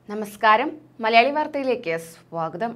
നമസ്കാരം മലയാളി വാർത്തയിലേക്ക് സ്വാഗതം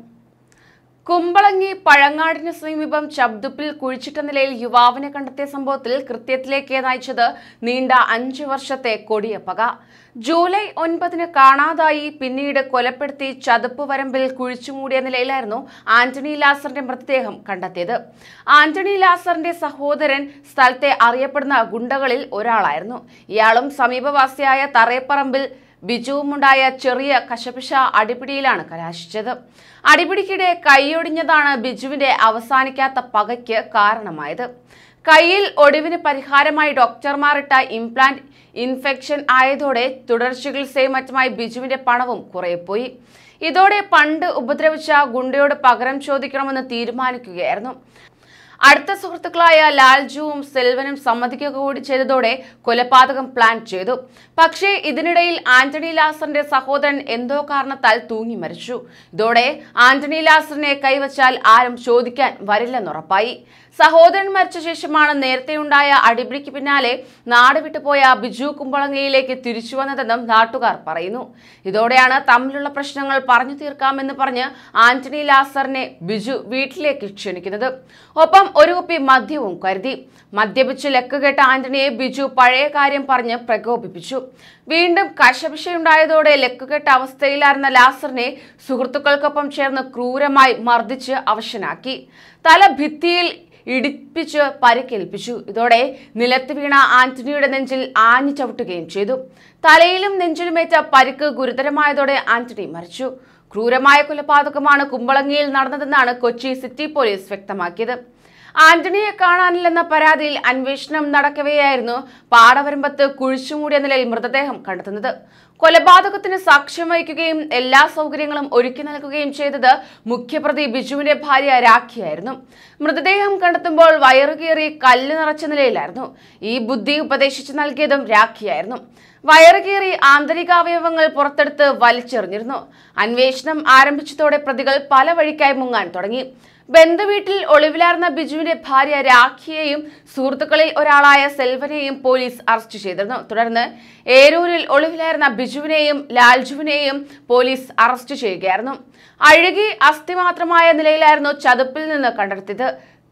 കുമ്പളങ്ങി പഴങ്ങാടിന് സമീപം ചബ്ദുപ്പിൽ കുഴിച്ചിട്ട നിലയിൽ യുവാവിനെ കണ്ടെത്തിയ സംഭവത്തിൽ കൃത്യത്തിലേക്ക് നയിച്ചത് നീണ്ട അഞ്ചു വർഷത്തെ കൊടിയ പക ജൂലൈ ഒൻപതിന് കാണാതായി പിന്നീട് കൊലപ്പെടുത്തി ചതുപ്പ് വരമ്പിൽ കുഴിച്ചുമൂടിയ നിലയിലായിരുന്നു ആന്റണി ലാസറിന്റെ മൃതദേഹം കണ്ടെത്തിയത് ആന്റണി ലാസറിന്റെ സഹോദരൻ സ്ഥലത്തെ അറിയപ്പെടുന്ന ഗുണ്ടകളിൽ ഒരാളായിരുന്നു ഇയാളും സമീപവാസിയായ തറയപ്പറമ്പിൽ ബിജുവുമുണ്ടായ ചെറിയ കശപിശ അടിപിടിയിലാണ് കലാശിച്ചത് അടിപിടിക്കിടെ കൈയൊടിഞ്ഞതാണ് ബിജുവിന്റെ അവസാനിക്കാത്ത പകയ്ക്ക് കാരണമായത് കയ്യിൽ ഒടിവിന് പരിഹാരമായി ഡോക്ടർമാർ ഇട്ട ഇംപ്ലാന്റ് ഇൻഫെക്ഷൻ ആയതോടെ തുടർ ചികിത്സയും മറ്റുമായി ബിജുവിന്റെ പണവും കുറേപ്പോയി ഇതോടെ പണ്ട് ഉപദ്രവിച്ച ഗുണ്ടയോട് പകരം ചോദിക്കണമെന്ന് തീരുമാനിക്കുകയായിരുന്നു അടുത്ത സുഹൃത്തുക്കളായ ലാൽജുവും സെൽവനും സമ്മതിക്കുക കൂടി ചെയ്തതോടെ കൊലപാതകം പ്ലാൻ ചെയ്തു പക്ഷേ ഇതിനിടയിൽ ആന്റണി ലാസറിന്റെ സഹോദരൻ എന്തോ കാരണത്താൽ തൂങ്ങി മരിച്ചു ഇതോടെ ആന്റണി ലാസറിനെ കൈവച്ചാൽ ആരും ചോദിക്കാൻ വരില്ലെന്നുറപ്പായി സഹോദരൻ മരിച്ച ശേഷമാണ് നേരത്തെയുണ്ടായ അടിപിടിക്ക് പിന്നാലെ നാട് വിട്ടുപോയ ബിജു കുമ്പളങ്ങയിലേക്ക് തിരിച്ചു വന്നതെന്നും നാട്ടുകാർ പറയുന്നു ഇതോടെയാണ് തമ്മിലുള്ള പ്രശ്നങ്ങൾ പറഞ്ഞു തീർക്കാമെന്ന് പറഞ്ഞ് ആന്റണി ലാസറിനെ ബിജു വീട്ടിലേക്ക് ക്ഷണിക്കുന്നത് ഒപ്പം ഒരു കുപ്പി മദ്യവും കരുതി മദ്യപിച്ച് ലക്കുകെട്ട ആന്റണിയെ ബിജു പഴയ കാര്യം പറഞ്ഞ് പ്രകോപിപ്പിച്ചു വീണ്ടും കശപിശയുണ്ടായതോടെ ലക്കുകെട്ട അവസ്ഥയിലായിരുന്ന ലാസറിനെ സുഹൃത്തുക്കൾക്കൊപ്പം ചേർന്ന് ക്രൂരമായി മർദ്ദിച്ച് അവശനാക്കി തല ഭിത്തിയിൽ ഇടിപ്പിച്ച് പരിക്കേൽപ്പിച്ചു ഇതോടെ നിലത്ത് വീണ ആന്റണിയുടെ നെഞ്ചിൽ ആഞ്ഞു ചവിട്ടുകയും ചെയ്തു തലയിലും നെഞ്ചിലുമേറ്റ പരിക്ക് ഗുരുതരമായതോടെ ആന്റണി മരിച്ചു ക്രൂരമായ കൊലപാതകമാണ് കുമ്പളങ്ങിയിൽ നടന്നതെന്നാണ് കൊച്ചി സിറ്റി പോലീസ് വ്യക്തമാക്കിയത് ആന്റണിയെ കാണാനില്ലെന്ന പരാതിയിൽ അന്വേഷണം നടക്കവെയായിരുന്നു പാടവരമ്പത്ത് കുഴിച്ചുമൂടിയ നിലയിൽ മൃതദേഹം കണ്ടെത്തുന്നത് കൊലപാതകത്തിന് സാക്ഷ്യം വഹിക്കുകയും എല്ലാ സൗകര്യങ്ങളും ഒരുക്കി നൽകുകയും ചെയ്തത് മുഖ്യപ്രതി ബിജുവിന്റെ ഭാര്യ രാഖിയായിരുന്നു മൃതദേഹം കണ്ടെത്തുമ്പോൾ വയറുകീറി കല്ല് നിറച്ച നിലയിലായിരുന്നു ഈ ബുദ്ധി ഉപദേശിച്ചു നൽകിയതും രാഖിയായിരുന്നു വയറുകീറി ആന്തരികാവയവങ്ങൾ പുറത്തെടുത്ത് വലിച്ചെറിഞ്ഞിരുന്നു അന്വേഷണം ആരംഭിച്ചതോടെ പ്രതികൾ പല വഴിക്കായി മുങ്ങാൻ തുടങ്ങി ബന്ധുവീട്ടിൽ ഒളിവിലാർന്ന ബിജുവിന്റെ ഭാര്യ രാഖിയെയും സുഹൃത്തുക്കളിൽ ഒരാളായ സെൽവനെയും പോലീസ് അറസ്റ്റ് ചെയ്തിരുന്നു തുടർന്ന് ഏരൂരിൽ ഒളിവിലായിരുന്ന ബിജുവിനെയും ലാൽജുവിനെയും പോലീസ് അറസ്റ്റ് ചെയ്യുകയായിരുന്നു അഴുകി അസ്ഥിമാത്രമായ നിലയിലായിരുന്നു ചതുപ്പിൽ നിന്ന് കണ്ടെത്തിയത്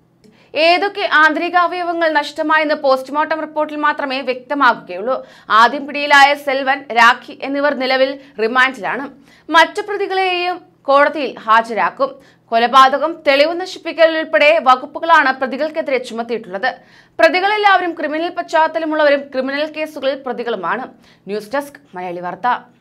ഏതൊക്കെ ആന്തരികാവയവങ്ങൾ നഷ്ടമായെന്ന് പോസ്റ്റ്മോർട്ടം റിപ്പോർട്ടിൽ മാത്രമേ വ്യക്തമാകുകയുള്ളൂ ആദ്യം പിടിയിലായ സെൽവൻ രാഖി എന്നിവർ നിലവിൽ റിമാൻഡിലാണ് മറ്റു പ്രതികളെയും കോടതിയിൽ ഹാജരാക്കും കൊലപാതകം തെളിവ് നശിപ്പിക്കൽ ഉൾപ്പെടെ വകുപ്പുകളാണ് പ്രതികൾക്കെതിരെ ചുമത്തിയിട്ടുള്ളത് പ്രതികളെല്ലാവരും ക്രിമിനൽ പശ്ചാത്തലമുള്ളവരും ക്രിമിനൽ കേസുകളിൽ പ്രതികളുമാണ് ന്യൂസ് ഡെസ്ക് മലയാളി വാർത്ത